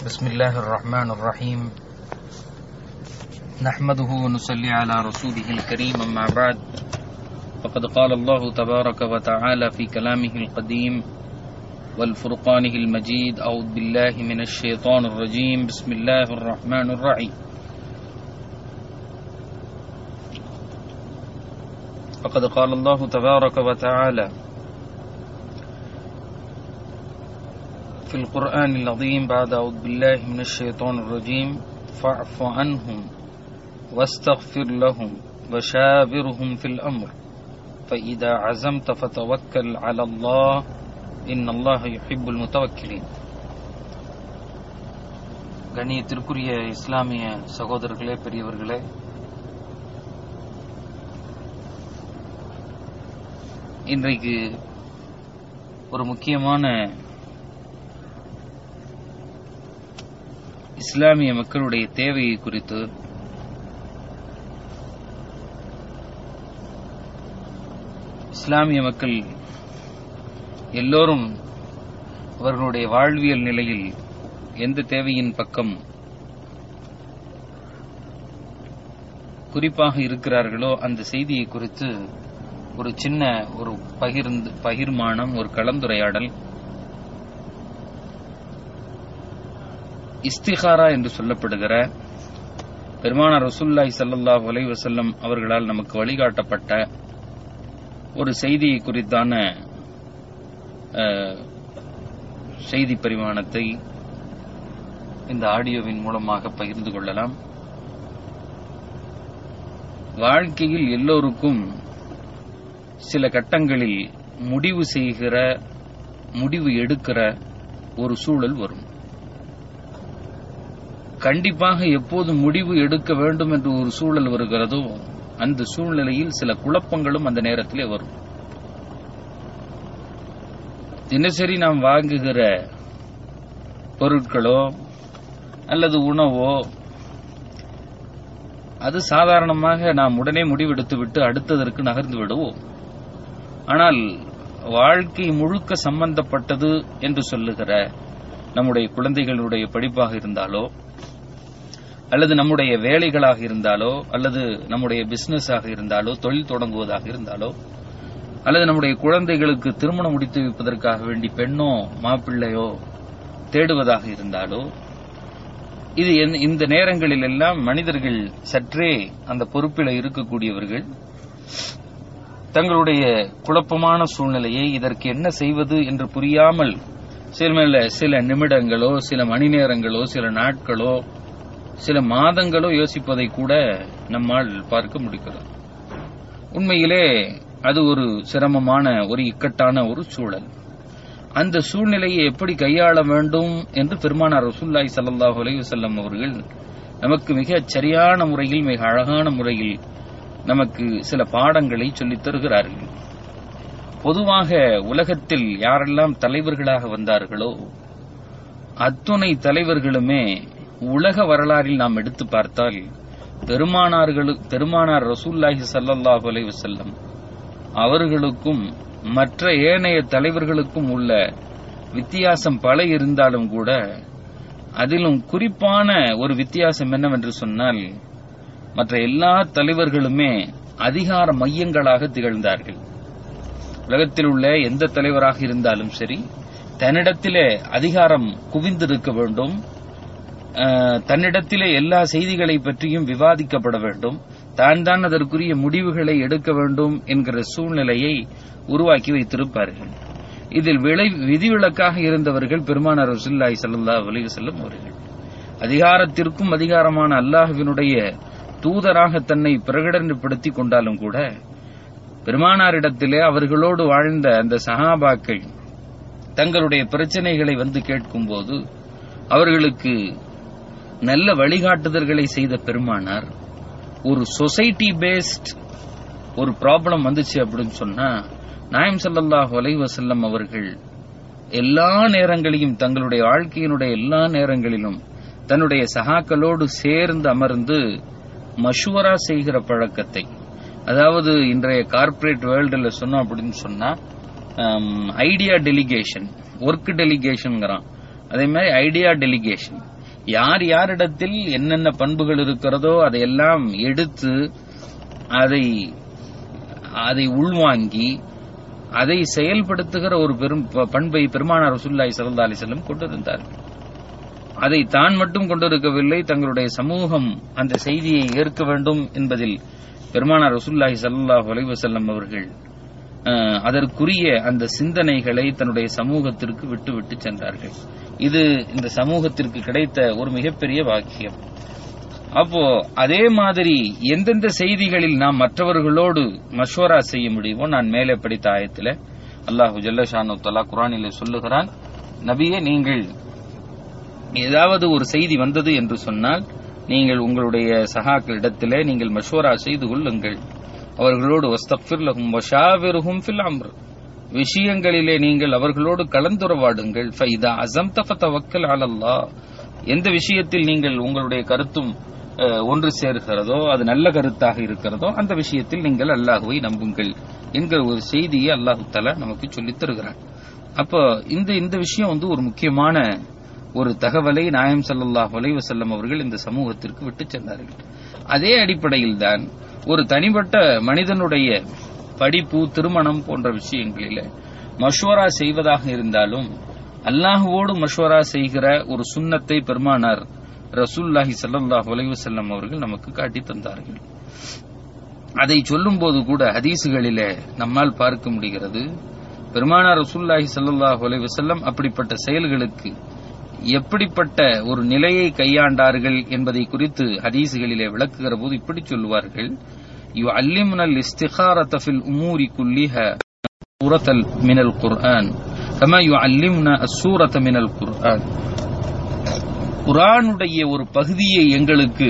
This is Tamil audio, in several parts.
بسم الله الرحمن الرحيم نحمده ونصلي على رسوله الكريم أما بعد فقد قال الله تبارك وتعالى في كلامه القديم والفرقانه المجيد أعوذ بالله من الشيطان الرجيم بسم الله الرحمن الرحيم فقد قال الله تبارك وتعالى في القرآن العظيم بعد أعوذ بالله من الشيطان الرجيم فاعف عنهم واستغفر لهم وشاورهم في الأمر فإذا عزمت فتوكل على الله إن الله يحب المتوكلين கண்ணியத்திற்குரிய இஸ்லாமிய சகோதரர்களே பெரியவர்களே இன்றைக்கு ஒரு முக்கியமான இஸ்லாமிய மக்களுடைய தேவையை குறித்து இஸ்லாமிய மக்கள் எல்லோரும் அவர்களுடைய வாழ்வியல் நிலையில் எந்த தேவையின் பக்கம் குறிப்பாக இருக்கிறார்களோ அந்த செய்தியை குறித்து ஒரு சின்ன ஒரு பகிர்ந்து பகிர்மானம் ஒரு கலந்துரையாடல் இஸ்திகாரா என்று சொல்லப்படுகிற பெருமானார் ரசூல்லாய் சல்லாஹ் அலை வசல்லம் அவர்களால் நமக்கு வழிகாட்டப்பட்ட ஒரு செய்தியை குறித்தான செய்தி பரிமாணத்தை இந்த ஆடியோவின் மூலமாக பகிர்ந்து கொள்ளலாம் வாழ்க்கையில் எல்லோருக்கும் சில கட்டங்களில் முடிவு செய்கிற முடிவு எடுக்கிற ஒரு சூழல் வரும் கண்டிப்பாக எப்போது முடிவு எடுக்க வேண்டும் என்று ஒரு சூழல் வருகிறதோ அந்த சூழ்நிலையில் சில குழப்பங்களும் அந்த நேரத்திலே வரும் தினசரி நாம் வாங்குகிற பொருட்களோ அல்லது உணவோ அது சாதாரணமாக நாம் உடனே முடிவெடுத்து விட்டு அடுத்ததற்கு நகர்ந்து விடுவோம் ஆனால் வாழ்க்கை முழுக்க சம்பந்தப்பட்டது என்று சொல்லுகிற நம்முடைய குழந்தைகளுடைய படிப்பாக இருந்தாலோ அல்லது நம்முடைய வேலைகளாக இருந்தாலோ அல்லது நம்முடைய பிசினஸாக இருந்தாலோ தொழில் தொடங்குவதாக இருந்தாலோ அல்லது நம்முடைய குழந்தைகளுக்கு திருமணம் முடித்து வைப்பதற்காக வேண்டி பெண்ணோ மாப்பிள்ளையோ தேடுவதாக இருந்தாலோ இது இந்த நேரங்களில் எல்லாம் மனிதர்கள் சற்றே அந்த பொறுப்பில் இருக்கக்கூடியவர்கள் தங்களுடைய குழப்பமான சூழ்நிலையை இதற்கு என்ன செய்வது என்று புரியாமல் சில சில நிமிடங்களோ சில மணி நேரங்களோ சில நாட்களோ சில மாதங்களோ யோசிப்பதை கூட நம்மால் பார்க்க முடிகிறது உண்மையிலே அது ஒரு சிரமமான ஒரு இக்கட்டான ஒரு சூழல் அந்த சூழ்நிலையை எப்படி கையாள வேண்டும் என்று பெருமானார் ரசூல்லாய் சல்லாஹ் அலைவசல்லம் அவர்கள் நமக்கு மிக சரியான முறையில் மிக அழகான முறையில் நமக்கு சில பாடங்களை சொல்லித் தருகிறார்கள் பொதுவாக உலகத்தில் யாரெல்லாம் தலைவர்களாக வந்தார்களோ அத்துணை தலைவர்களுமே உலக வரலாறில் நாம் எடுத்து பார்த்தால் பெருமானார்களு பெருமானார் ரசூல்லாஹி சல்லாஹூ அலை வசல்லம் அவர்களுக்கும் மற்ற ஏனைய தலைவர்களுக்கும் உள்ள வித்தியாசம் பல இருந்தாலும் கூட அதிலும் குறிப்பான ஒரு வித்தியாசம் என்னவென்று சொன்னால் மற்ற எல்லா தலைவர்களுமே அதிகார மையங்களாக திகழ்ந்தார்கள் உலகத்தில் உள்ள எந்த தலைவராக இருந்தாலும் சரி தன்னிடத்திலே அதிகாரம் குவிந்திருக்க வேண்டும் தன்னிடத்திலே எல்லா செய்திகளை பற்றியும் விவாதிக்கப்பட வேண்டும் தான் தான் அதற்குரிய முடிவுகளை எடுக்க வேண்டும் என்கிற சூழ்நிலையை உருவாக்கி வைத்திருப்பார்கள் இதில் விளை விதிவிலக்காக இருந்தவர்கள் பெருமானார் ரசுல்லாய் சல்லா அலி செல்லும் அவர்கள் அதிகாரத்திற்கும் அதிகாரமான அல்லாஹுவினுடைய தூதராக தன்னை பிரகடனப்படுத்திக் கொண்டாலும் கூட பெருமானாரிடத்திலே அவர்களோடு வாழ்ந்த அந்த சஹாபாக்கள் தங்களுடைய பிரச்சனைகளை வந்து கேட்கும்போது அவர்களுக்கு நல்ல வழிகாட்டுதல்களை செய்த பெருமானார் ஒரு சொசைட்டி பேஸ்ட் ஒரு ப்ராப்ளம் வந்துச்சு அப்படின்னு சொன்னா நாயம் சல்லாஹ் வலைவசல்லம் அவர்கள் எல்லா நேரங்களையும் தங்களுடைய வாழ்க்கையினுடைய எல்லா நேரங்களிலும் தன்னுடைய சகாக்களோடு சேர்ந்து அமர்ந்து மஷூரா செய்கிற பழக்கத்தை அதாவது இன்றைய கார்ப்பரேட் வேர்ல்டுல சொன்னோம் அப்படின்னு சொன்னா ஐடியா டெலிகேஷன் ஒர்க் டெலிகேஷன்ங்கிறான் அதே மாதிரி ஐடியா டெலிகேஷன் யார் யாரிடத்தில் என்னென்ன பண்புகள் இருக்கிறதோ அதையெல்லாம் எடுத்து அதை அதை உள்வாங்கி அதை செயல்படுத்துகிற ஒரு பெரும் ப- பண்பை பெருமானார் ரசூலுல்லாஹி ஸல்லல்லாஹு அலைஹி வஸல்லம் கொண்டிருந்தார்கள் அதை தான் மட்டும் கொண்டிருக்கவில்லை தங்களுடைய சமூகம் அந்த செய்தியை ஏற்க வேண்டும் என்பதில் பெருமானார் ரசூலுல்லாஹி ஸல்லல்லாஹு அலைஹி வஸல்லம் அவர்கள் அஹ், அதற்குரிய அந்த சிந்தனைகளை தன்னுடைய சமூகத்திற்கு விட்டு விட்டு சென்றார்கள் இது இந்த சமூகத்திற்கு கிடைத்த ஒரு மிகப்பெரிய வாக்கியம் அப்போ அதே மாதிரி எந்தெந்த செய்திகளில் நாம் மற்றவர்களோடு மஷ்வரா செய்ய முடியுமோ நான் மேலே படித்த ஆயத்தில் அல்லாஹு ஜல்லஷானு தலா குரானிலே சொல்லுகிறான் நபியே நீங்கள் ஏதாவது ஒரு செய்தி வந்தது என்று சொன்னால் நீங்கள் உங்களுடைய சகாக்களிடத்திலே நீங்கள் மஷ்வரா செய்து கொள்ளுங்கள் அவர்களோடு வஸ்தக்ஃபிர் லஹும் வஷாவிருஹும் ஃபில் அம்ர் விஷயங்களிலே நீங்கள் அவர்களோடு கலந்துரவாடுங்கள் ஃபைதா அசம் தஃபத்தவக்கல் அலல்லாஹ் எந்த விஷயத்தில் நீங்கள் உங்களுடைய கருத்தும் அஹ், ஒன்று சேர்கிறதோ அது நல்ல கருத்தாக இருக்கிறதோ அந்த விஷயத்தில் நீங்கள் அல்லாஹுவை நம்புங்கள் என்கிற ஒரு செய்தியை அல்லாஹு தஆலா நமக்கு சொல்லித் தருகிறான் அப்போ இந்த இந்த விஷயம் வந்து ஒரு முக்கியமான ஒரு தகவலை நாயம் ஸல்லல்லாஹு அலைஹி வஸல்லம் அவர்கள் இந்த சமூகத்திற்கு விட்டு சென்றார்கள் அதே அடிப்படையில் தான் ஒரு தனிப்பட்ட மனிதனுடைய படிப்பு திருமணம் போன்ற விஷயங்களில மஷ்வரா செய்வதாக இருந்தாலும் அல்லாஹுவோடு மஷ்வரா செய்கிற ஒரு சுன்னத்தை பெருமானார் ரசூலுல்லாஹி ஸல்லல்லாஹு அலைஹி வஸல்லம் அவர்கள் நமக்கு காட்டி தந்தார்கள் அதை சொல்லும்போது கூட ஹதீசுகளிலே நம்மால் பார்க்க முடிகிறது பெருமானார் ரசூலுல்லாஹி ஸல்லல்லாஹு அலைஹி வஸல்லம் அப்படிப்பட்ட செயல்களுக்கு எப்படிப்பட்ட ஒரு நிலையை கையாண்டார்கள் என்பதை குறித்து ஹதீசுகளிலே விளக்குகிற போது இப்படி சொல்லுவார்கள் யு அல்லிமுனல் இஸ்திகாரத ஃபில் உமூரி குல்லிஹா சூரத்தல் மினல் குர்ஆன் கமா யு அல்லிமுன அஸ்ஸூரத மினல் குர்ஆன் குர்ஆனுடைய ஒரு பகுதியை எங்களுக்கு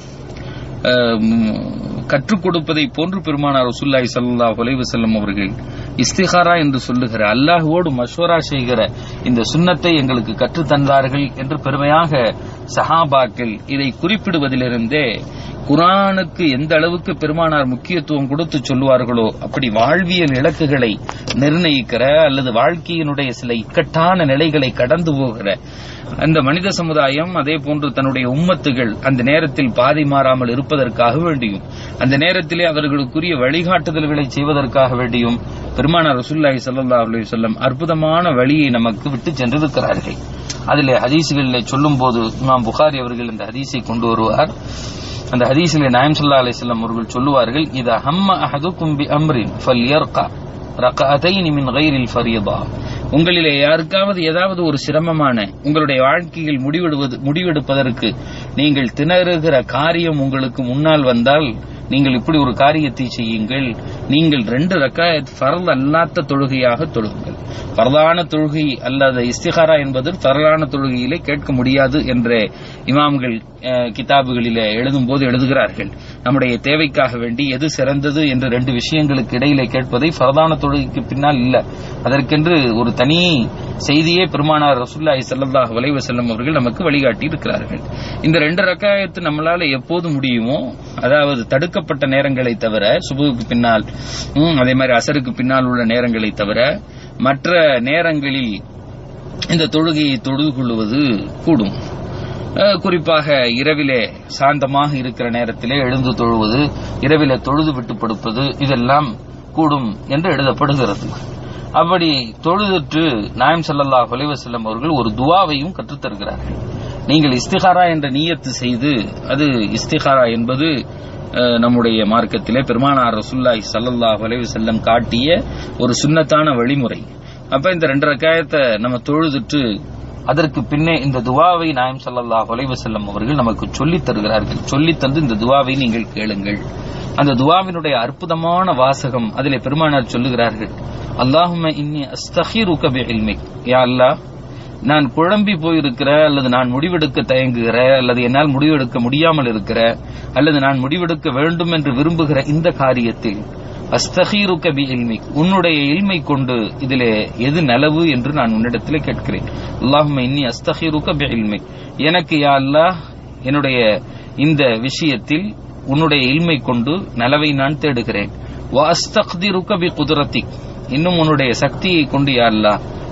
ஆம், கற்றுக் கொடுப்பதை போன்று பெருமானார் ரசூலுல்லாஹி ஸல்லல்லாஹு அலைஹி வஸல்லம் அவர்கள் இஸ்திகாரா என்று சொல்லுகிற அல்லாஹுவோடு மஷ்வரா செய்கிற இந்த சுன்னத்தை எங்களுக்கு கற்றுத் தந்தார்கள் என்று பெருமையாக சஹாபாக்கள் இதை குறிப்பிடுவதிலிருந்தே குரானுக்கு எந்த அளவுக்கு பெருமானார் முக்கியத்துவம் கொடுத்து சொல்லுவார்களோ அப்படி வாழ்வியல் இலக்குகளை நிர்ணயிக்கிற அல்லது வாழ்க்கையினுடைய சில இக்கட்டான நிலைகளை கடந்து போகிற அந்த மனித சமுதாயம் அதே போன்று தன்னுடைய உம்மத்துகள் அந்த நேரத்தில் பாதை மாறாமல் இருப்பதற்காக வேண்டியும் அந்த நேரத்திலே அவர்களுக்குரிய வழிகாட்டுதல்களை செய்வதற்காக வேண்டியும் பெருமானார் ரசூலுல்லாஹி ஸல்லல்லாஹு அலைஹி வஸல்லம் அற்புதமான வழியை நமக்கு விட்டு சென்றிருக்கிறார்கள் அதிலே ஹதீசுகளிலே சொல்லும்போது இமாம் புகாரி அவர்கள் இந்த ஹதீஸை கொண்டு வருவார் அந்த ஹதீஸிலே நாயம் ஸல்லல்லாஹு அலைஹி வஸல்லம் அவர்கள் சொல்லுவார்கள் இதா ஹம்ம அஹதுக்கும் பி அம்ரின் ஃபல்யர்கா ரகஅதைனி மின் கைரில் ஃபரீதா உங்களிலே யாருக்காவது ஏதாவது ஒரு சிரமமான உங்களுடைய வாழ்க்கையில் முடிவெடுவது முடிவெடுப்பதற்கு நீங்கள் திணறுகிற காரியம் உங்களுக்கு முன்னால் வந்தால் நீங்கள் இப்படி ஒரு காரியத்தை செய்யுங்கள் நீங்கள் ரெண்டு ரக்காயத் ஃபர்ல் அல்லாத தொழுகையாக தொழுங்கள் ஃபர்லான தொழுகை அல்லாத இஸ்திகாரா என்பது ஃபர்லான தொழுகையிலே கேட்க முடியாது என்ற இமாம்கள் அஹ், கிதாபுகளிலே எழுதும் போது எழுதுகிறார்கள் நம்முடைய தேவைக்காக வேண்டி எது சிறந்தது என்ற ரெண்டு விஷயங்களுக்கு இடையிலே கேட்பதை ஃபர்தான தொழுகைக்கு பின்னால் இல்ல அதற்கென்று ஒரு தனி செய்தியே பெருமானார் ரசூலுல்லாஹி ஸல்லல்லாஹு அலைஹி வஸல்லம் அவர்கள் நமக்கு வழிகாட்டி இருக்கிறார்கள் இந்த ரெண்டு ரக்காயத்து நம்மளால எப்போது முடியுமோ அதாவது தடுக்கப்பட்ட நேரங்களை தவிர சுபுவுக்கு பின்னால் ம், அதே மாதிரி அசருக்கு பின்னால் உள்ள நேரங்களை தவிர மற்ற நேரங்களில் இந்த தொழுகையை தொழுது கொள்வது கூடும் அஹ், குறிப்பாக இரவிலே சாந்தமாக இருக்கிற நேரத்திலே எழுந்து தொழுவது இரவிலே தொழுது விட்டு படுப்பது இதெல்லாம் கூடும் என்று எழுதப்படுகிறது அப்படி தொழுதுற்று நாயம் ஸல்லல்லாஹு அலைஹி வஸல்லம் அவர்கள் ஒரு துவாவையும் கற்றுத் தருகிறார்கள் நீங்கள் இஸ்திகாரா என்ற நியத்து செய்து அது இஸ்திகாரா என்பது அஹ், நம்முடைய மார்க்கத்திலே பெருமானார் ரசூலுல்லாஹி ஸல்லல்லாஹு அலைஹி வஸல்லம் காட்டிய ஒரு சுன்னத்தான வழிமுறை அப்ப இந்த ரெண்டு ரக்காயத்தை நம்ம தொழுதுட்டு அதற்கு பின்னே இந்த துவாவை நாயம் ஸல்லல்லாஹு அலைஹி வஸல்லம் அவர்கள் நமக்கு சொல்லித் தருகிறார்கள் சொல்லித் தந்து இந்த துவாவை நீங்கள் கேளுங்கள் அந்த துவாவினுடைய அற்புதமான வாசகம் அதிலே பெருமானார் சொல்லுகிறார்கள் அல்லாஹும்ம இன்னி அஸ்தகிருக பிஇல்மிக் யா அல்லாஹ் நான் குழம்பி போயிருக்கிற அல்லது நான் முடிவெடுக்க தயங்குகிற அல்லது என்னால் முடிவெடுக்க முடியாமல் இருக்கிற அல்லது நான் முடிவெடுக்க வேண்டும் என்று விரும்புகிற இந்த காரியத்தில் அஸ்தகீருக்க பி இல்மிக் உன்னுடைய இல்மை கொண்டு இதிலே எது நலவு என்று நான் உன்னிடத்திலே கேட்கிறேன் அல்லாஹும்ம இன்னி அஸ்தகீருக்க பி இல்மிக் எனக்கு யா அல்லாஹ் என்னுடைய இந்த விஷயத்தில் உன்னுடைய இல்மை கொண்டு நலவை நான் தேடுகிறேன் வ அஸ்தக்திருக்க பி குதிரத்திக் இன்னும் உன்னுடைய சக்தியை கொண்டு யா அல்லாஹ்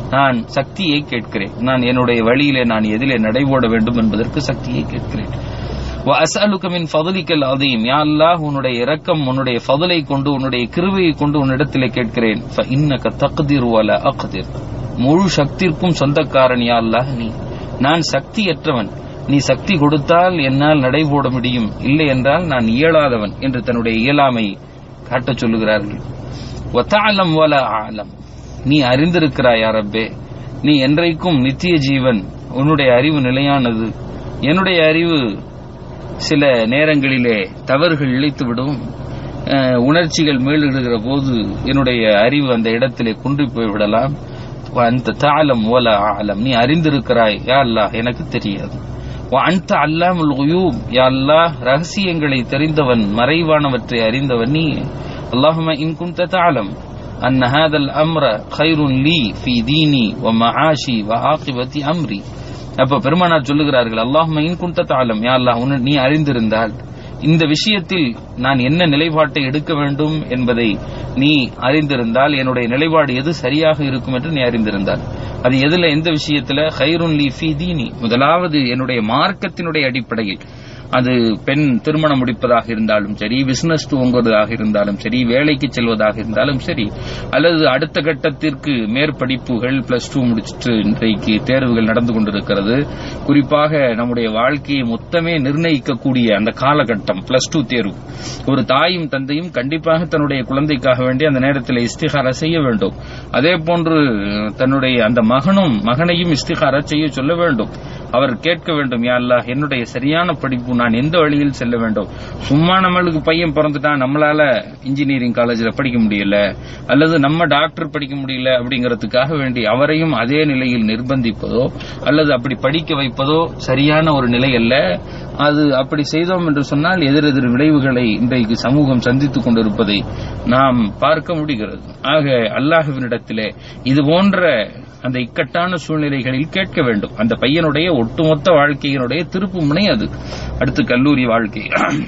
நான் சக்தியை கேட்கிறேன் நான் என்னுடைய வழியிலே நான் எதிலே நடைபோட வேண்டும் என்பதற்கு சக்தியை கேட்கிறேன் وأسألك من فضلك العظيم يا الله உன்னுடைய இரக்கம் உன்னுடைய ஃபضலை கொண்டு உன்னுடைய கிருபையை கொண்டு உன்னிடத்திலே கேட்கிறேன் فإنك تقدر ولا أقدر முழு சக்திற்கும் சொந்தக்காரன் யா அல்லாஹ் நீ நான் சக்தியற்றவன் நீ சக்தி கொடுத்தால் என்னால் நடைபோட முடியும் இல்லை என்றால் நான் இயலாதவன் என்று தன்னுடைய இயலாமை காட்டச் சொல்லுகிறார்கள் وتعلم ولا أعلم நீ அறிந்திருக்கிறாய் யா ரப்பே நீ என்றைக்கும் நித்திய ஜீவன் உன்னுடைய அறிவு நிலையானது என்னுடைய அறிவு சில நேரங்களிலே தவறுகள் இழைத்துவிடும் அஹ், உணர்ச்சிகள் மேலிடுகிற போது என்னுடைய அறிவு அந்த இடத்திலே குன்றி போய்விடலாம் அந்த தாளம் ஓல ஆலம் நீ அறிந்திருக்கிறாய் யா அல்லாஹ் எனக்கு தெரியாது அந்த அல்லாமுல் உயூப் யா அல்லாஹ் ரகசியங்களை தெரிந்தவன் மறைவானவற்றை அறிந்தவன் நீ اللهم إن كنت تعلم أن هذا الأمر خير لي في ديني ومعاشي وعاقبة أمري அப்ப பெருமானார் சொல்லுகிறார்கள் அல்லாஹும இன் குந்த தாளம் யா அல்லாஹ் உன்னை நீ அறிந்திருந்தால் இந்த விஷயத்தில் நான் என்ன நிலைப்பாட்டை எடுக்க வேண்டும் என்பதை நீ அறிந்திருந்தால் என்னுடைய நிலைப்பாடு எது சரியாக இருக்கும் என்று நீ அறிந்திருந்தால் அது எதுல எந்த விஷயத்துல ஹைருன் லீ ஃபி தீனி முதலாவது என்னுடைய மார்க்கத்தினுடைய அடிப்படையில் அது பெண் திருமணம் முடிப்பதாக இருந்தாலும் சரி பிசினஸ் துவங்குவதாக இருந்தாலும் சரி வேலைக்கு செல்வதாக இருந்தாலும் சரி அல்லது அடுத்த கட்டத்திற்கு மேற்படிப்புகள் பிளஸ் டூ முடிச்சிட்டு இன்றைக்கு தேர்வுகள் நடந்து கொண்டிருக்கிறது குறிப்பாக நம்முடைய வாழ்க்கையை மொத்தமே நிர்ணயிக்கக்கூடிய அந்த காலகட்டம் பிளஸ் டூ தேர்வு ஒரு தாயும் தந்தையும் கண்டிப்பாக தன்னுடைய குழந்தைக்காக வேண்டி அந்த நேரத்தில் இஸ்திகாரா செய்ய வேண்டும் அதே போன்று தன்னுடைய அந்த மகனும் மகனையும் இஸ்திகாரா செய்ய சொல்ல வேண்டும் அவர் கேட்க வேண்டும் யா அல்லாஹ் என்னுடைய சரியான படிப்பு நான் எந்த வழியில் செல்ல வேண்டும் சும்மா நம்மளுக்கு பையன் பிறந்துட்டான் நம்மளால இன்ஜினியரிங் காலேஜில் படிக்க முடியல அல்லது நம்ம டாக்டர் படிக்க முடியல அப்படிங்கறதுக்காக வேண்டி அவரையும் அதே நிலையில் நிர்பந்திப்பதோ அல்லது அப்படி படிக்க வைப்பதோ சரியான ஒரு நிலை அல்ல அது அப்படி செய்தோம் என்று சொன்னால் எதிரெதிர் விளைவுகளை இன்றைக்கு சமூகம் சந்தித்துக் கொண்டிருப்பதை நாம் பார்க்க முடிகிறது ஆக அல்லாஹுவினிடத்திலே இது போன்ற அந்த இக்கட்டான சூழ்நிலைகளில் கேட்க வேண்டும் அந்த பையனுடைய ஒட்டுமொத்த வாழ்க்கையினுடைய திருப்பு முனை அது அடுத்து கல்லூரி வாழ்க்கை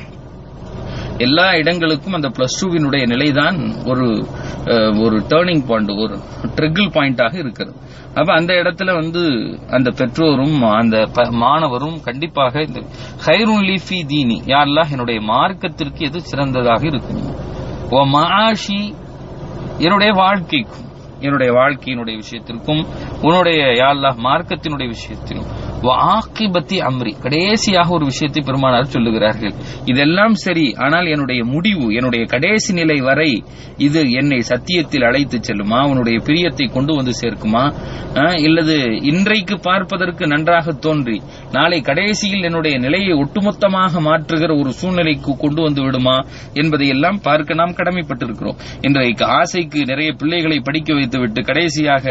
எல்லா இடங்களுக்கும் அந்த பிளஸ் டூவினுடைய நிலைதான் ஒரு அஹ், ஒரு டேர்னிங் பாயிண்ட் ஒரு ட்ரிகிள் பாயிண்டாக இருக்கிறது அப்ப அந்த இடத்துல வந்து அந்த பெற்றோரும் அந்த ப- மாணவரும் கண்டிப்பாக இந்த ஹைருன் லீஃபி தீனி யாரெல்லாம் என்னுடைய மார்க்கத்திற்கு எது சிறந்ததாக இருக்கும் ஓ மாஷி என்னுடைய வாழ்க்கைக்கும் என்னுடைய வாழ்க்கையினுடைய விஷயத்திற்கும் உன்னுடைய யாழ்லா மார்க்கத்தினுடைய விஷயத்திலும் ஆக்கிபத்தி அம்ரி கடைசியாக ஒரு விஷயத்தை பெருமானார் சொல்லுகிறார்கள் இதெல்லாம் சரி ஆனால் என்னுடைய முடிவு என்னுடைய கடைசி நிலை வரை இது என்னை சத்தியத்தில் அழைத்து செல்லுமா உன்னுடைய பிரியத்தை கொண்டு வந்து சேர்க்குமா அஹ், இல்லது இன்றைக்கு பார்ப்பதற்கு நன்றாக தோன்றி நாளை கடைசியில் என்னுடைய நிலையை ஒட்டுமொத்தமாக மாற்றுகிற ஒரு சூழ்நிலைக்கு கொண்டு வந்து விடுமா என்பதை எல்லாம் பார்க்க நாம் கடமைப்பட்டிருக்கிறோம் இன்றைக்கு ஆசைக்கு நிறைய பிள்ளைகளை படிக்க வைத்துவிட்டு கடைசியாக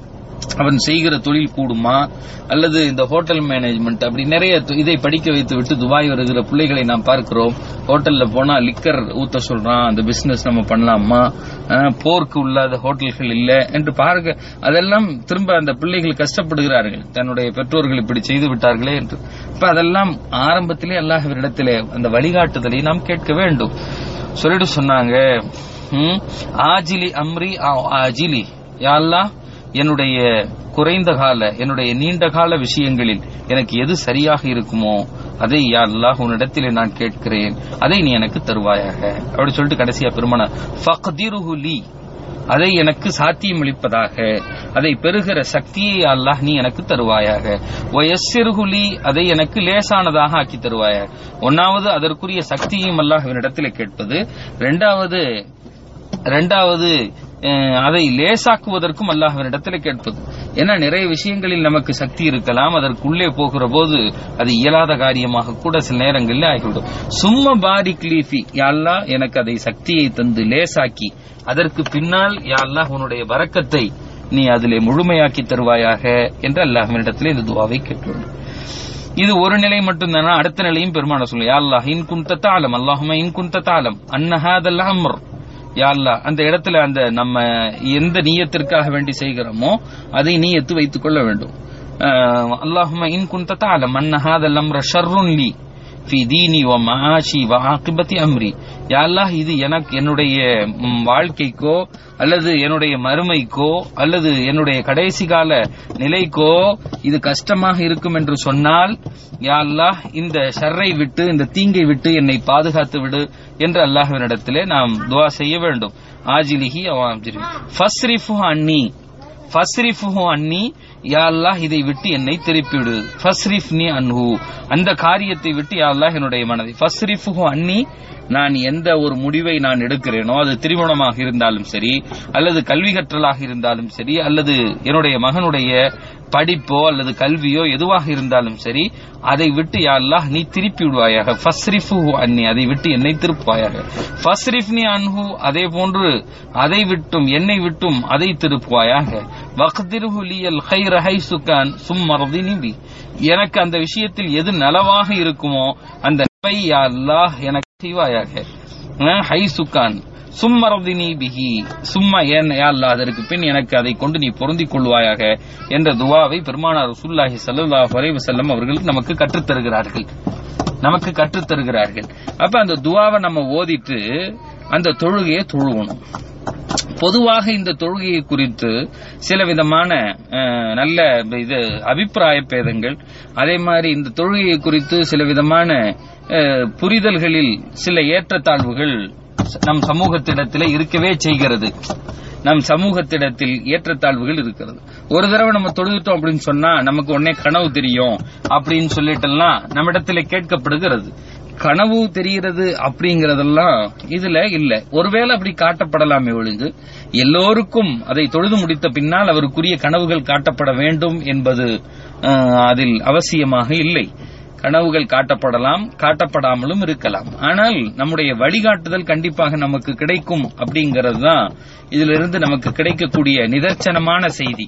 அவன் செய்கிற தொழில் கூடுமா அல்லது இந்த ஹோட்டல் மேனேஜ்மெண்ட் அப்படி நிறைய து- இதை படிக்க வைத்து விட்டு துபாய் வருகிற பிள்ளைகளை நாம் பார்க்கிறோம் ஹோட்டல்ல போனா லிக்கர் ஊத்த சொல்றான் அந்த பிசினஸ் நம்ம பண்ணலாமா அஹ், போர்க்கு உள்ளாத ஹோட்டல்கள் இல்ல என்று பார்க்க அதெல்லாம் திரும்ப அந்த பிள்ளைகள் கஷ்டப்படுகிறார்கள் தன்னுடைய பெற்றோர்கள் இப்படி செய்து விட்டார்களே என்று இப்ப அதெல்லாம் ஆரம்பத்திலே அல்லாஹ்விடத்திலே அந்த வழிகாட்டுதலை நாம் கேட்க வேண்டும் சொல்லிட்டு சொன்னாங்க ம், ஆஜிலி அம்ரி ஆ- ஆஜிலி யா அல்லாஹ் என்னுடைய குறைந்த கால என்னுடைய நீண்ட கால விஷயங்களில் எனக்கு எது சரியாக இருக்குமோ அதை யா அல்லாஹ் உன்னிடத்திலே நான் கேட்கிறேன் அதை நீ எனக்கு தருவாயாக அப்படி சொல்லிட்டு கடைசியா பெருமான ஃபக்திருஹு லீ அதை எனக்கு சாத்தியமளிப்பதாக அதை பெறுகிற சக்தியை யா அல்லாஹ் நீ எனக்கு தருவாயாக வயசிறுகுலி அதை எனக்கு லேசானதாக ஆக்கி தருவாயாக ஒன்னாவது அதற்குரிய சக்தியையும் அல்லாஹ்வினிடத்திலே கேட்பது இரண்டாவது இரண்டாவது அஹ், அதை லேசாக்குவதற்கும் அல்லாஹ்வினிடத்தில் கேட்பது ஏன்னா நிறைய விஷயங்களில் நமக்கு சக்தி இருக்கலாம் அதற்குள்ளே போகிற போது அது இயலாத காரியமாக கூட சில நேரங்களில் ஆகிவிடும் சும்மா பாரிக் லீஃபி யாழ்லா எனக்கு அதை சக்தியை தந்து லேசாக்கி அதற்கு பின்னால் யாழ்லா உன்னுடைய வரக்கத்தை நீ அதிலே முழுமையாக்கி தருவாயாக என்று அல்லாஹ்வினிடத்தில் இந்த துவாவை கேட்கிறோம் இது ஒரு நிலை மட்டும்தானா அடுத்த நிலையும் பெருமான சொல்லு யா அல்லாஹ் இன் குந்த தாலம் அல்லாஹும இன் குந்த தாலம் அன்னஹாதல் அம்ர் யா அல்லாஹ் அந்த இடத்துல அந்த நம்ம எந்த நீயத்திற்காக வேண்டி செய்கிறோமோ அதை நீயத்து வைத்துக் கொள்ள வேண்டும் அல்லாஹும இன் குந்த தாலம் அன்னஹாதல் அம்ர ஷர்ருன் லீ ஃபி தீனி வ மஆஷி வ ஆகிபத்தி அம்ரி யா அல்லாஹ் இது எனக்கு என்னுடைய ம், வாழ்க்கைக்கோ அல்லது என்னுடைய மறுமைக்கோ அல்லது என்னுடைய கடைசி கால நிலைக்கோ இது கஷ்டமாக இருக்கும் என்று சொன்னால் யா அல்லாஹ் இந்த ஷர்ரை விட்டு இந்த தீங்கை விட்டு என்னை பாதுகாத்து விடு என்று அல்லாஹ்வினிடத்திலே நாம் துவா செய்ய வேண்டும் ஆஜிலிஹி அவாஜிரி ஃபஸ்ரிஃபு அன்னி ஃபஸ்ரிஃபுஹு அன்னி யா அல்லாஹ் இதை விட்டு என்னை திருப்பிவிடு ஃபஸ்ரிஃப்னி அன்ஹு அந்த காரியத்தை விட்டு யா அல்லாஹ் என்னுடைய மனதை ஃபஸ்ரிஃபுஹு அன்னி நான் எந்த ஒரு முடிவை நான் எடுக்கிறேனோ அது திருமணமாக இருந்தாலும் சரி அல்லது கல்வி கற்றலாக இருந்தாலும் சரி அல்லது என்னுடைய மகனுடைய படிப்போ அல்லது கல்வியோ எதுவாக இருந்தாலும் சரி அதை விட்டு யா அல்லாஹ் நீ திருப்பி விடுவாயாக ஃபஸ்ரிஃபு அன்னி அதை விட்டு என்னை திருப்புவாயாக ஃபஸ்ரிஃப்னி அன்ஹு அதே போன்று அதை விட்டும் என்னை விட்டும் அதை திருப்புவாயாக வக்திருஹு லியல் கைர ஹைசுகான் சும்மரதினி பி எனக்கு அந்த விஷயத்தில் எது நலவாக இருக்குமோ அந்த நலவை யா அல்லாஹ் எனக்கு செய்வாயாக அஹ், ஹைசுகான் சும்மரதினி பிஹி சும்மா ஏன் யா அல்லாஹ் அதற்கு பின் எனக்கு அதை கொண்டு நீ பொருந்திக் கொள்வாயாக என்ற துவாவை பெருமானார் ரசூலுல்லாஹி ஸல்லல்லாஹு அலைஹி வஸல்லம் அவர்கள் நமக்கு கற்றுத் தருகிறார்கள் நமக்கு கற்றுத் தருகிறார்கள் அப்ப அந்த துவாவை நம்ம ஓதிட்டு அந்த தொழுகையை தொழுவணும் பொதுவாக இந்த தொழுகையை குறித்து சில விதமான அஹ், நல்ல இது அபிப்பிராய பேதங்கள் அதே மாதிரி இந்த தொழுகையை குறித்து சில விதமான அஹ், புரிதல்களில் சில ஏற்றத்தாழ்வுகள் நம் சமூகத்திடத்தில் இருக்கவே செய்கிறது நம் சமூகத்திடத்தில் ஏற்றத்தாழ்வுகள் இருக்கிறது ஒரு தடவை நம்ம தொழுதுட்டோம் அப்படின்னு சொன்னா நமக்கு உடனே கனவு தெரியும் அப்படின்னு சொல்லிட்டெல்லாம் நம்மிடத்துல கேட்கப்படுகிறது கனவு தெரிகிறது அப்படிங்கறதெல்லாம் இதுல இல்ல ஒருவேளை அப்படி காட்டப்படலாமே ஒழிந்து எல்லோருக்கும் அதை தொழுது முடித்த பின்னால் அவருக்குரிய கனவுகள் காட்டப்பட வேண்டும் என்பது அஹ், அதில் அவசியமாக இல்லை கனவுகள் காட்டப்படலாம் காட்டப்படாமலும் இருக்கலாம் ஆனால் நம்முடைய வழிகாட்டுதல் கண்டிப்பாக நமக்கு கிடைக்கும் அப்படிங்கிறது தான் இதிலிருந்து நமக்கு கிடைக்கக்கூடிய நிதர்சனமான செய்தி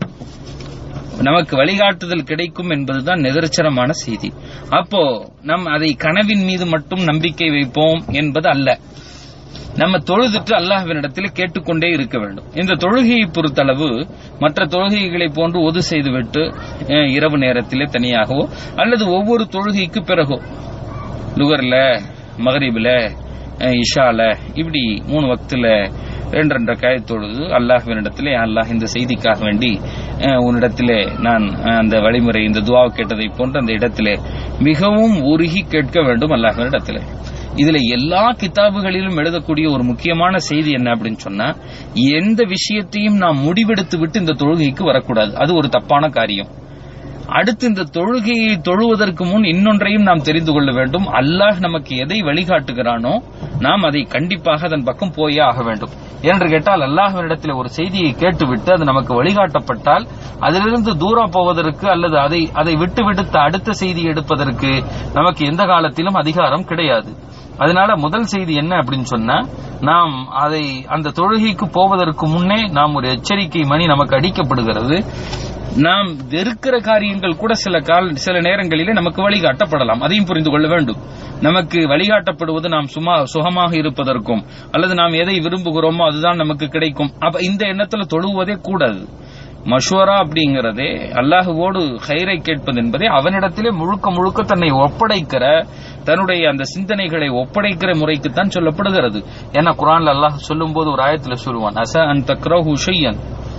நமக்கு வழிகாட்டுதல் கிடைக்கும் என்பதுதான் நிதர்சனமான செய்தி அப்போ நம் அதை கனவின் மீது மட்டும் நம்பிக்கை வைப்போம் என்பது அல்ல நம்ம தொழுதுட்டு அல்லாஹ்வினிடத்தில் கேட்டுக்கொண்டே இருக்க வேண்டும் இந்த தொழுகையை பொறுத்தளவு மற்ற தொழுகைகளை போன்று ஒது செய்துவிட்டு அஹ், இரவு நேரத்திலே தனியாகவோ அல்லது ஒவ்வொரு தொழுகைக்கு பிறகோ லுகர்ல மகரிபில அஹ், இஷால இப்படி மூணு வக்துல ரெண்டு ரெண்டு காய தொழுது அல்லாஹ்வினிடத்திலே அல்லாஹ் இந்த செய்திக்காக வேண்டி அஹ், உன்னிடத்திலே நான் அஹ், அந்த வழிமுறை இந்த துவாவை கேட்டதை போன்ற அந்த இடத்திலே மிகவும் உருகி கேட்க வேண்டும் அல்லாஹ்வினிடத்திலே இதுல எல்லா கிதாபுகளிலும் எழுதக்கூடிய ஒரு முக்கியமான செய்தி என்ன அப்படின்னு சொன்னா எந்த விஷயத்தையும் நாம் முடிவெடுத்து விட்டு இந்த தொழுகைக்கு வரக்கூடாது அது ஒரு தப்பான காரியம் அடுத்து இந்த தொழுகையை தொழுவதற்கு முன் இன்னொன்றையும் நாம் தெரிந்து கொள்ள வேண்டும் அல்லாஹ் நமக்கு எதை வழிகாட்டுகிறானோ நாம் அதை கண்டிப்பாக அதன் பக்கம் போயே ஆக வேண்டும் என்று கேட்டால் அல்லாஹ்வினிடத்தில் ஒரு செய்தியை கேட்டுவிட்டு அது நமக்கு வழிகாட்டப்பட்டால் அதிலிருந்து தூரம் போவதற்கு அல்லது அதை அதை விட்டு விடுத்த அடுத்த செய்தி எடுப்பதற்கு நமக்கு எந்த காலத்திலும் அதிகாரம் கிடையாது அதனால முதல் செய்தி என்ன அப்படின்னு சொன்னா நாம் அதை அந்த தொழுகைக்கு போவதற்கு முன்னே நாம் ஒரு எச்சரிக்கை மணி நமக்கு அடிக்கப்படுகிறது நாம் வெறுக்கிற காரியங்கள் கூட சில கால் சில நேரங்களிலே நமக்கு வழிகாட்டப்படலாம் அதையும் புரிந்து கொள்ள வேண்டும் நமக்கு வழிகாட்டப்படுவது நாம் சும்மா சுகமாக இருப்பதற்கும் அல்லது நாம் எதை விரும்புகிறோமோ அதுதான் நமக்கு கிடைக்கும் அப்ப இந்த எண்ணத்துல தொழுவதே கூடாது மஷூரா அப்படிங்கறதே அல்லாஹுவோடு ஹைரை கேட்பது என்பதே அவனிடத்திலே முழுக்க முழுக்க தன்னை ஒப்படைக்கிற தன்னுடைய அந்த சிந்தனைகளை ஒப்படைக்கிற முறைக்குத்தான் சொல்லப்படுகிறது ஏன்னா குரான்ல அல்லாஹ் சொல்லும்போது ஒரு ஆயத்துல சொல்லுவான் அச அன் தக்ரஹு ஷையன்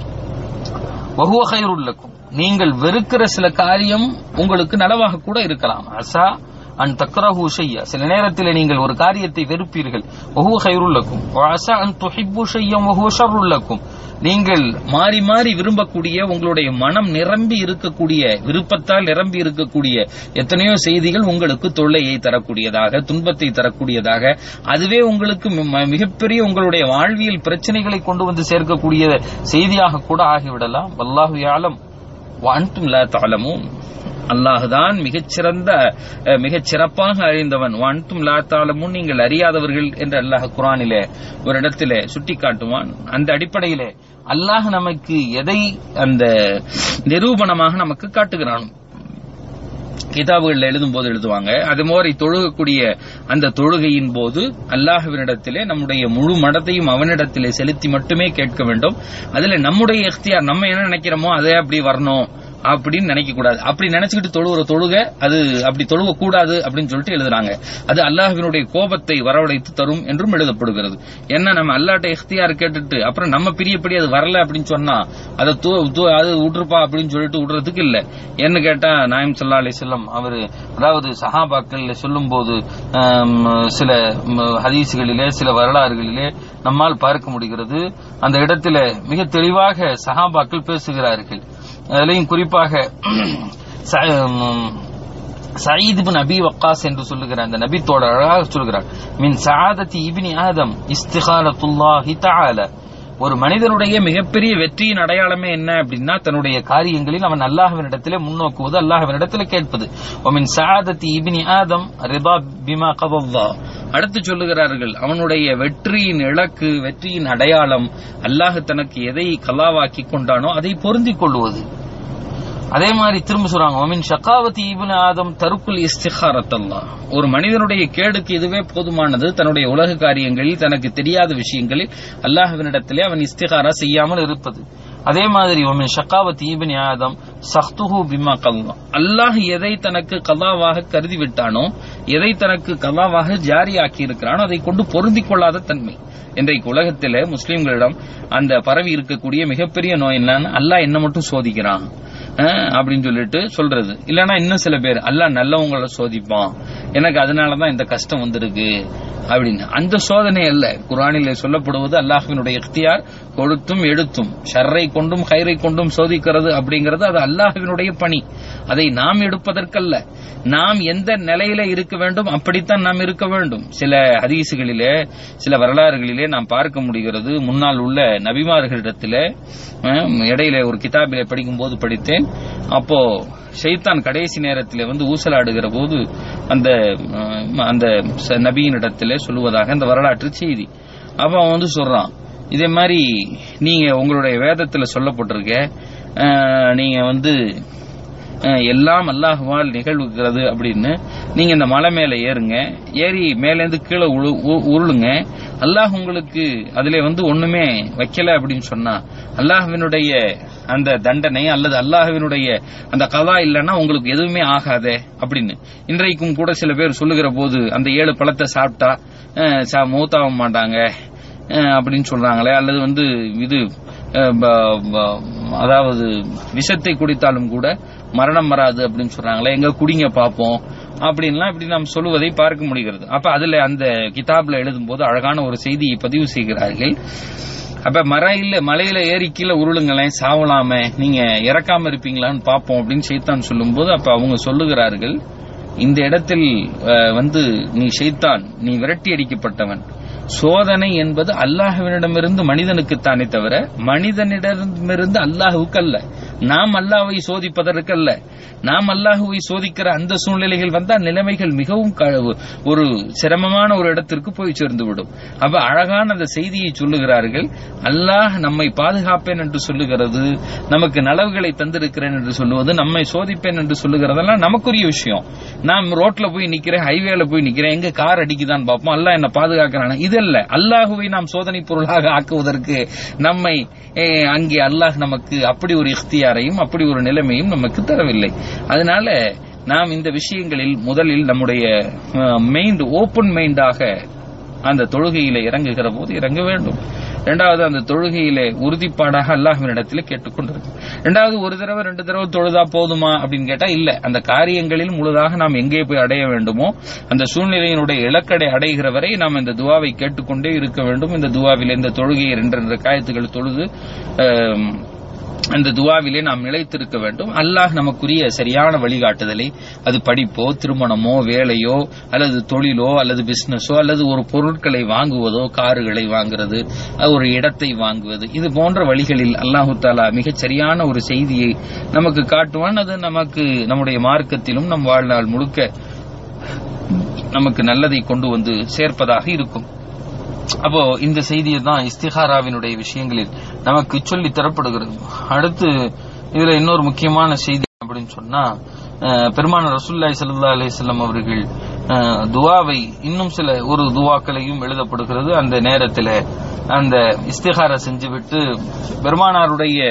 வஹுவ கைருல் லக்கும் நீங்கள் வெறுக்கிற சில காரியம் உங்களுக்கு நலவாக கூட இருக்கலாம் அசா அன் தக்ரஹு ஷையா சில நேரத்தில் நீங்கள் ஒரு காரியத்தை வெறுப்பீர்கள் வஹுவ கைருல் லக்கும் அசா அன் துஹிப்பு ஷையம் வஹுவ ஷர்ருல் லக்கும் நீங்கள் மாறி மாறி விரும்பக்கூடிய உங்களுடைய மனம் நிரம்பி இருக்கக்கூடிய விருப்பத்தால் நிரம்பி இருக்கக்கூடிய எத்தனையோ செய்திகள் உங்களுக்கு தொல்லையை தரக்கூடியதாக துன்பத்தை தரக்கூடியதாக அதுவே உங்களுக்கு மி- மிகப்பெரிய உங்களுடைய வாழ்வியல் பிரச்சனைகளை கொண்டு வந்து சேர்க்கக்கூடிய செய்தியாக கூட ஆகிவிடலாம் வல்லாஹு யாலம் வான்டும் லா தாளமும் அல்லாஹுதான் மிகச்சிறந்த அஹ், மிகச் சிறப்பாக அறிந்தவன் வான்டும் லா தாளமும் நீங்கள் அறியாதவர்கள் என்று அல்லாஹ் குரானிலே ஒரு இடத்திலே சுட்டிக்காட்டுவான் அந்த அடிப்படையிலே அல்லாஹ் நமக்கு எதை அந்த நிரூபணமாக நமக்கு காட்டுகிறான் கிதாபுகள்ல எழுதும் போது எழுதுவாங்க அது மாதிரி தொழுகக்கூடிய அந்த தொழுகையின் போது அல்லாஹ்வினிடத்திலே நம்முடைய முழு மனத்தையும் அவனிடத்திலே செலுத்தி மட்டுமே கேட்க வேண்டும் அதுல நம்முடைய இஃப்தியார் நம்ம என்ன நினைக்கிறோமோ அதே அப்படி வரணும் அப்படின்னு நினைக்க கூடாது அப்படி நினைச்சுக்கிட்டு தொழுகிற தொழுக அது அப்படி தொழுவ கூடாது அப்படின்னு சொல்லிட்டு எழுதுறாங்க அது அல்லாஹ்வினுடைய கோபத்தை வரவழைத்து தரும் என்றும் எழுதப்படுகிறது என்ன நம்ம அல்லாட்ட இஃப்தியார் கேட்டுட்டு அப்புறம் நம்ம பிரியப்படி அது வரல அப்படின்னு சொன்னா அதை தூ- தூ- அது விட்டுருப்பா அப்படின்னு சொல்லிட்டு விடுறதுக்கு இல்ல என்ன கேட்டா நாயம் சல்லா அலி செல்லம் அவரு அதாவது சஹாபாக்கள் சொல்லும் போது சில ம், ஹதீஸ்களிலே சில வரலாறுகளிலே நம்மால் பார்க்க முடிகிறது அந்த இடத்துல மிக தெளிவாக சஹாபாக்கள் பேசுகிறார்கள் அதிலையும் குறிப்பாக ச- ம், சயீத் இப்னு அபி வக்காஸ் என்று சொல்லுகிற அந்த நபி தோழர் அழகாக சொல்கிறார் மின் சஆதத்தி இப்னி ஆதம் இஸ்திகாரத்துல்லாஹி தஆலா ஒரு மனிதனுடைய மிகப்பெரிய வெற்றியின் அடையாளமே என்ன அப்படின்னா தன்னுடைய காரியங்களில் அவன் அல்லாஹ்வினிடத்திலே முன்னோக்குவது அல்லாஹ்வினிடத்திலே கேட்பது ஒமின் சஆதத்தி இப்னி ஆதம் ரிதா பிமா கதல்லா அடுத்து சொல்லுகிறார்கள் அவனுடைய வெற்றியின் இலக்கு வெற்றியின் அடையாளம் அல்லாஹ் தனக்கு எதை கலாவாக்கி கொண்டானோ அதை பொருந்திக் கொள்வது அதே மாதிரி திரும்ப சொல்றாங்க ஒமின் ஷக்காவத்தி இப்னு ஆதம் தருக்குல் இஸ்திகாரத்தல்லா ஒரு மனிதனுடைய கேடுக்கு இதுவே போதுமானது தன்னுடைய உலக காரியங்களில் தனக்கு தெரியாத விஷயங்களில் அல்லாஹ்வினிடத்திலே அவன் இஸ்திகாரா செய்யாமல் இருப்பது அதே மாதிரி ஒமின் ஷக்காவத்தி இப்னு ஆதம் சஹ்துஹு பிமா கல்லா அல்லாஹ் எதை தனக்கு கலாவாக கருதி விட்டானோ எதை தனக்கு கலாவாக ஜாரியாக்கி இருக்கிறானோ அதை கொண்டு பொருந்திக் கொள்ளாத தன்மை இன்றைக்கு உலகத்திலே முஸ்லிம்களிடம் அந்த பரவி இருக்கக்கூடிய மிகப்பெரிய நோய் என்னன்னு அல்லாஹ் என்ன மட்டும் சோதிக்கிறான் அஹ், அப்படின்னு சொல்லிட்டு சொல்றது இல்லனா இன்னும் சில பேர் அல்லாஹ் நல்லவங்கள சோதிப்பான் எனக்கு அதனாலதான் இந்த கஷ்டம் வந்திருக்கு அப்படின்னு அந்த சோதனை அல்ல குரானிலே சொல்லப்படுவது அல்லாஹ்வினுடைய இக்தியார் கொடுத்தும் எடுத்தும் ஷர்ரை கொண்டும் ஹைரை கொண்டும் சோதிக்கிறது அப்படிங்கிறது அது அல்லாஹ்வினுடைய பணி அதை நாம் எடுப்பதற்கல்ல நாம் எந்த நிலையில இருக்க வேண்டும் அப்படித்தான் நாம் இருக்க வேண்டும் சில ஹதீசுகளிலே சில வரலாறுகளிலே நாம் பார்க்க முடிகிறது முன்னால் உள்ள நபிமார்களிடத்திலே அஹ், இடையில ஒரு கிதாபிலே படிக்கும் போது படித்தேன் அப்போ ஷைத்தான் கடைசி நேரத்திலே வந்து ஊசலாடுகிற போது அந்த அஹ், அந்த ச- நபியினிடத்திலே சொல்லுவதாக அந்த வரலாற்று செய்தி அப்ப அவன் வந்து சொல்றான் இதே மாதிரி நீங்க உங்களுடைய வேதத்துல சொல்லப்பட்டிருக்க அஹ், நீங்க வந்து அஹ், எல்லாம் அல்லாஹ்வால் நிகழ்வுகிறது அப்படின்னு நீங்க இந்த மலை மேல ஏறுங்க ஏறி மேலேருந்து கீழே உழு- உ- உருளுங்க அல்லாஹ் உங்களுக்கு அதுல வந்து ஒண்ணுமே வைக்கல அப்படின்னு சொன்னா அல்லாஹ்வினுடைய அந்த தண்டனை அல்லது அல்லாஹ்வினுடைய அந்த கதா இல்லைன்னா உங்களுக்கு எதுவுமே ஆகாதே அப்படின்னு இன்றைக்கும் கூட சில பேர் சொல்லுகிற போது அந்த ஏழு பழத்தை சாப்பிட்டா அஹ், சா- மூத்தாக மாட்டாங்க அஹ், அப்படின்னு சொல்றாங்களே அல்லது வந்து இது அஹ், ப- ப- அதாவது விஷத்தை குடித்தாலும் கூட மரணம் வராது அப்படின்னு சொல்றாங்களே எங்க குடிங்க பார்ப்போம் அப்படின்லாம் இப்படி நாம் சொல்லுவதை பார்க்க முடிகிறது அப்ப அதுல அந்த கிதாப்ல எழுதும் போது அழகான ஒரு செய்தியை பதிவு செய்கிறார்கள் அப்ப மறையில மலையில ஏறி கீழே உருளுங்களேன் சாவலாம நீங்க இறக்காம இருப்பீங்களான்னு பார்ப்போம் அப்படின்னு சைத்தான் சொல்லும்போது அப்ப அவங்க சொல்லுகிறார்கள் இந்த இடத்தில் அஹ், வந்து நீ ஷைத்தான் நீ விரட்டி அடிக்கப்பட்டவன் சோதனை என்பது அல்லாஹ்வினிடமிருந்து மனிதனுக்குத்தானே தவிர மனிதனிடமிருந்து அல்லாஹுக்கு அல்ல நாம் அல்லாஹ்வை சோதிப்பதற்கல்ல நாம் அல்லாஹுவை சோதிக்கிற அந்த சூழ்நிலைகள் வந்தால் நிலைமைகள் மிகவும் க- ஒரு சிரமமான ஒரு இடத்திற்கு போய் சேர்ந்து விடும் அப்ப அழகான அந்த செய்தியை சொல்லுகிறார்கள் அல்லாஹ் நம்மை பாதுகாப்பேன் என்று சொல்லுகிறது நமக்கு நலவுகளை தந்திருக்கிறேன் என்று சொல்லுவது நம்மை சோதிப்பேன் என்று சொல்லுகிறதெல்லாம் நமக்குரிய விஷயம் நாம் ரோட்ல போய் நிக்கிறேன் ஹைவேல போய் நிக்கிறேன் எங்க கார் அடிக்குதான் பார்ப்போம் அல்லாஹ் என்ன பாதுகாக்கிறான் இதல்ல அல்லாஹுவை நாம் சோதனை பொருளாக ஆக்குவதற்கு நம்மை eh, அங்கே அல்லாஹ் நமக்கு அப்படி ஒரு இஃப்தியாரையும் அப்படி ஒரு நிலைமையும் நமக்கு தரவில்லை அதனால நாம் இந்த விஷயங்களில் முதலில் நம்முடைய மைண்ட் ஓப்பன் மைண்டாக அந்த தொழுகையில இறங்குகிற போது இறங்க வேண்டும் இரண்டாவது அந்த தொழுகையிலே உறுதிப்பாடாக அல்லாஹ்வினிடத்தில் கேட்டுக்கொண்டிருக்கும் இரண்டாவது ஒரு தடவை ரெண்டு தடவை தொழுதா போதுமா அப்படின்னு கேட்டா இல்ல அந்த காரியங்களில் முழுதாக நாம் எங்கே போய் அடைய வேண்டுமோ அந்த சூழ்நிலையினுடைய இலக்கடை அடைகிற வரை நாம் இந்த துவாவை கேட்டுக்கொண்டே இருக்க வேண்டும் இந்த துவாவில் இந்த தொழுகையை ரெண்டு ரெண்டு காயத்துகள் தொழுது ஆம், அந்த துவாவிலே நாம் நிலைத்திருக்க வேண்டும் அல்லாஹ் நமக்குரிய சரியான வழிகாட்டுதலை அது படிப்போ திருமணமோ வேலையோ அல்லது தொழிலோ அல்லது பிசினஸோ அல்லது ஒரு பொருட்களை வாங்குவதோ காருகளை வாங்குறது அது ஒரு இடத்தை வாங்குவது இது போன்ற வழிகளில் அல்லாஹு தாலா மிகச் சரியான ஒரு செய்தியை நமக்கு காட்டுவான் அது நமக்கு நம்முடைய மார்க்கத்திலும் நம் வாழ்நாள் முழுக்க நமக்கு நல்லதை கொண்டு வந்து சேர்ப்பதாக இருக்கும் அப்போ இந்த செய்தியை தான் இஸ்திகாராவினுடைய விஷயங்களில் நமக்கு சொல்லி தரப்படுகிறது அடுத்து இதுல இன்னொரு முக்கியமான செய்தி அப்படின்னு சொன்னா அஹ், பெருமான ரசூல்லாய் ஸல்லல்லாஹு அலைஹி வஸல்லம் அவர்கள் அஹ், துவாவை இன்னும் சில ஒரு துவாக்களையும் எழுதப்படுகிறது அந்த நேரத்தில் அந்த இஸ்திகாரா செஞ்சுவிட்டு பெருமானாருடைய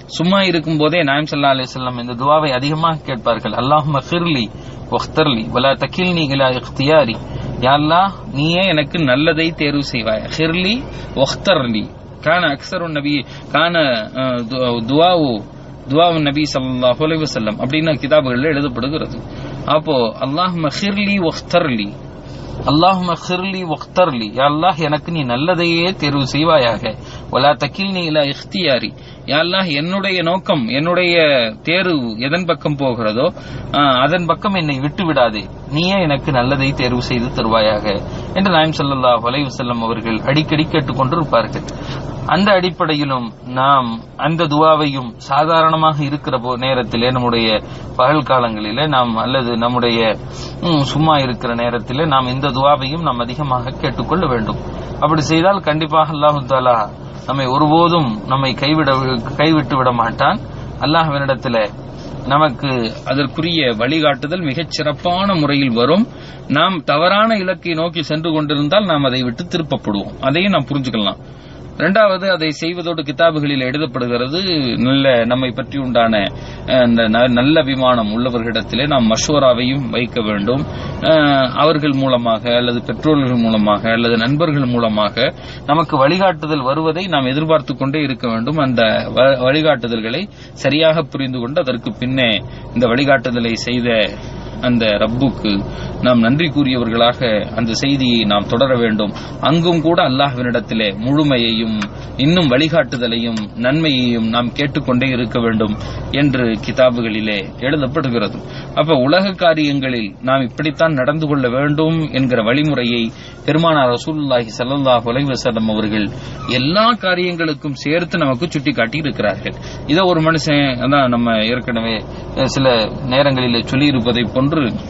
சும்மா இருக்கும் போதே நாயம் சல்லா அலிஸ்லாம் இந்த துவாவை அதிகமாக கேட்பார்கள் அல்லாஹும ஃபிர்லி ஒஹ்தர்லி வலா தக்கில்னி இலா இഖ്തിയാരി யா அல்லாஹ் நீயே எனக்கு நல்லதை தேர்வு செய்வாய் ஹிர்லி ஒஹ்தர்லி கான அக்ஸரு நபி கான அஹ், து- துவாவு துவாவு நபி ஸல்லல்லாஹு அலைஹி வஸல்லம் அப்படின்னு கிதாபுகள்ல எழுதப்படுகிறது அப்போ அல்லாஹும ஹிர்லி ஒஹ்தர்லி அல்லாஹும ஹிர்லி ஒக்தர்லி யா அல்லாஹ் எனக்கு நீ நல்லதையே தேர்வு செய்வாயாக வலா தக்கில்னி இலா இഖ்தியாரி யா அல்லாஹ் என்னுடைய நோக்கம் என்னுடைய தேர்வு எதன் பக்கம் போகிறதோ ஆஹ், அதன் பக்கம் என்னை விட்டு விடாதே நீயே எனக்கு நல்லதை தேர்வு செய்து தருவாயாக என்று நாயம் ஸல்லல்லாஹு அலைஹி வஸல்லம் அவர்கள் அடிக்கடி கேட்டுக்கொண்டிருப்பார்கள் அந்த அடிப்படையிலும் நாம் அந்த துவாவையும் சாதாரணமாக இருக்கிற போ- நேரத்திலே நம்முடைய பகல் காலங்களிலே நாம் அல்லது நம்முடைய ம், சும்மா இருக்கிற நேரத்திலே நாம் இந்த துவாவையும் நாம் அதிகமாக கேட்டுக்கொள்ள வேண்டும் அப்படி செய்தால் கண்டிப்பாக அல்லாஹு தாலா நம்மை ஒருபோதும் நம்மை கைவிட கைவிட்டு விட மாட்டான் அல்லாஹ்வினிடத்திலே நமக்கு அதற்குரிய வழிகாட்டுதல் மிகச் சிறப்பான முறையில் வரும் நாம் தவறான இலக்கை நோக்கி சென்று கொண்டிருந்தால் நாம் அதை விட்டு திருப்பப்படுவோம் அதையும் நாம் புரிஞ்சுக்கலாம் இரண்டாவது அதை செய்வதோடு கிதாபுகளில் எழுதப்படுகிறது நல்ல நம்மை பற்றி உண்டான அஹ், இந்த ந- நல்ல விமானம் உள்ளவர்களிடத்திலே நாம் மஷோராவையும் வைக்க வேண்டும் அஹ், அவர்கள் மூலமாக அல்லது பெற்றோர்கள் மூலமாக அல்லது நண்பர்கள் மூலமாக நமக்கு வழிகாட்டுதல் வருவதை நாம் எதிர்பார்த்து கொண்டே இருக்க வேண்டும் அந்த வ- வழிகாட்டுதல்களை சரியாக புரிந்து கொண்டு அதற்கு பின்னே இந்த வழிகாட்டுதலை செய்த அந்த ரப்புக்கு நாம் நன்றி கூறியவர்களாக அந்த செய்தியை நாம் தொடர வேண்டும் அங்கும் கூட அல்லாஹ்வினிடத்திலே முழுமையையும் இன்னும் வழிகாட்டுதலையும் நன்மையையும் நாம் கேட்டுக்கொண்டே இருக்க வேண்டும் என்று கிதாபுகளிலே எழுதப்படுகிறது அப்ப உலக காரியங்களில் நாம் இப்படித்தான் நடந்து கொள்ள வேண்டும் என்கிற வழிமுறையை பெருமானார் ரசூலுல்லாஹி ஸல்லல்லாஹு அலைஹி வஸல்லம் அவர்கள் எல்லா காரியங்களுக்கும் சேர்த்து நமக்கு சுட்டி காட்டி இருக்கிறார்கள் இதை ஒரு மனுஷன் அதான் நம்ம ஏற்கனவே அஹ், சில நேரங்களில் சொல்லி இருப்பதை போன்று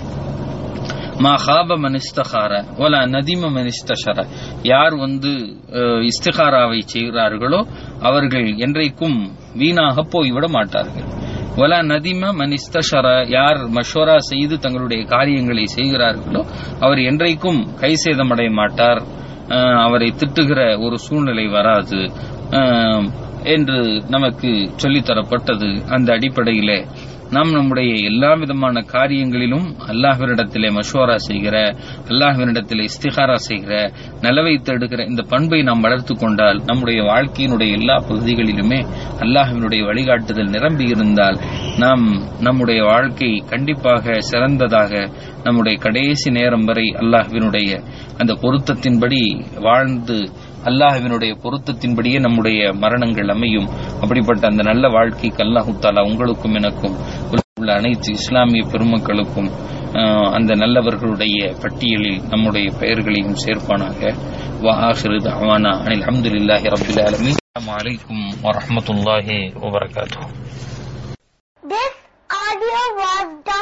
மா ஹாப மன் இஸ்தகார வல நதிம மன் இஸ்தஷர யார் வந்து அஹ், இஸ்திகாராவை செய்கிறார்களோ அவர்கள் என்றைக்கும் வீணாக போய்விட மாட்டார்கள் வல நதிம மன் இஸ்தஷர யார் மஷோரா செய்து தங்களுடைய காரியங்களை செய்கிறார்களோ அவர் என்றைக்கும் கை சேதமடைய மாட்டார் அஹ், அவரை திட்டுகிற ஒரு சூழ்நிலை வராது அஹ், என்று நமக்கு சொல்லித்தரப்பட்டது அந்த அடிப்படையிலே நாம் நம்முடைய எல்லா விதமான காரியங்களிலும் அல்லாஹ்வினிடத்திலே மஷோரா செய்கிற அல்லாஹ்வினிடத்திலே இஸ்திகாரா செய்கிற நலவை தேடுகிற இந்த பண்பை நாம் வளர்த்து கொண்டால் நம்முடைய வாழ்க்கையினுடைய எல்லா பகுதிகளிலுமே அல்லாஹ்வினுடைய வழிகாட்டுதல் நிரம்பி இருந்தால் நாம் நம்முடைய வாழ்க்கை கண்டிப்பாக சிறந்ததாக நம்முடைய கடைசி நேரம் வரை அல்லாஹ்வினுடைய அந்த பொருத்தத்தின்படி வாழ்ந்து அல்லாஹ்வினுடைய பொருத்தத்தின்படியே நம்முடைய மரணங்கள் அமையும் அப்படிப்பட்ட அந்த நல்ல வாழ்க்கைக்கு அல்லாஹு தாலா உங்களுக்கும் எனக்கும் உள்ள அனைத்து இஸ்லாமிய பெருமக்களுக்கும் ஆஹ், அந்த நல்லவர்களுடைய பட்டியலில் நம்முடைய பெயர்களையும் சேர்ப்பானாக வாஹிரு தவானா அனில் அஹமதுல்லாஹி ரபில் ஆலமீன் அஸ்ஸலாமு அலைக்கும் வரஹ்மத்துல்லாஹி வபரகாத்துஹு This audio was